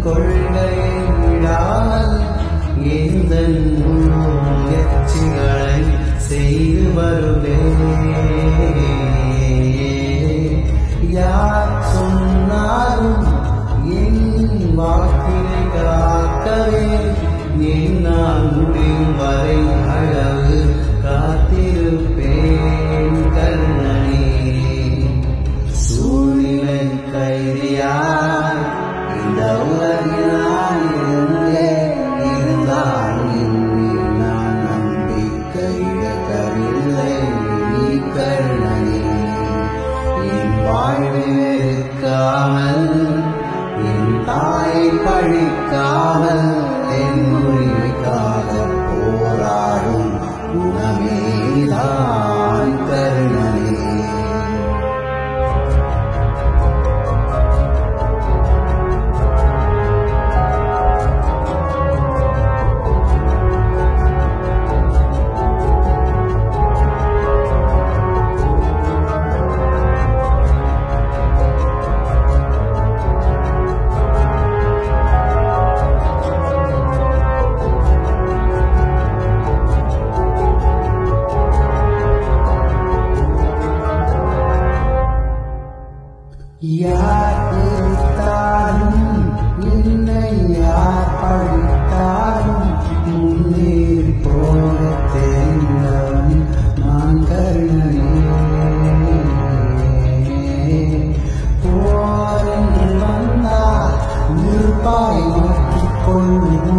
கொள்கையை விடாமல் எந்த முயற்சிகளை செய்து வருவேன் யார் சொன்னாலும் என் வாக்கினை காக்கவே என்னால் முடியும் வரை அளவு காத்திருப்பேன் கர்ணனே சூழ்நிலை கைதியாய் இந்த உலகினால் இருந்தேன் இருந்தாலும் இன்னில் நான் நம்பிக்கை இழக்கவில்லை நீ கருணனே என் வாழ்வில் இருக்காமல் என் தாயை பழிக்காமல் என் உரிமைக்காக போராடும் குணமேதான் கருணனே யார் எதிர்த்தாலும் என்னை யார் பழித்தாலும் முன்னேறி போக தெரிந்தவன் நான் கருணனே போரென்று வந்தால் நிற்பாய் மாற்றிக் கொள்ளும்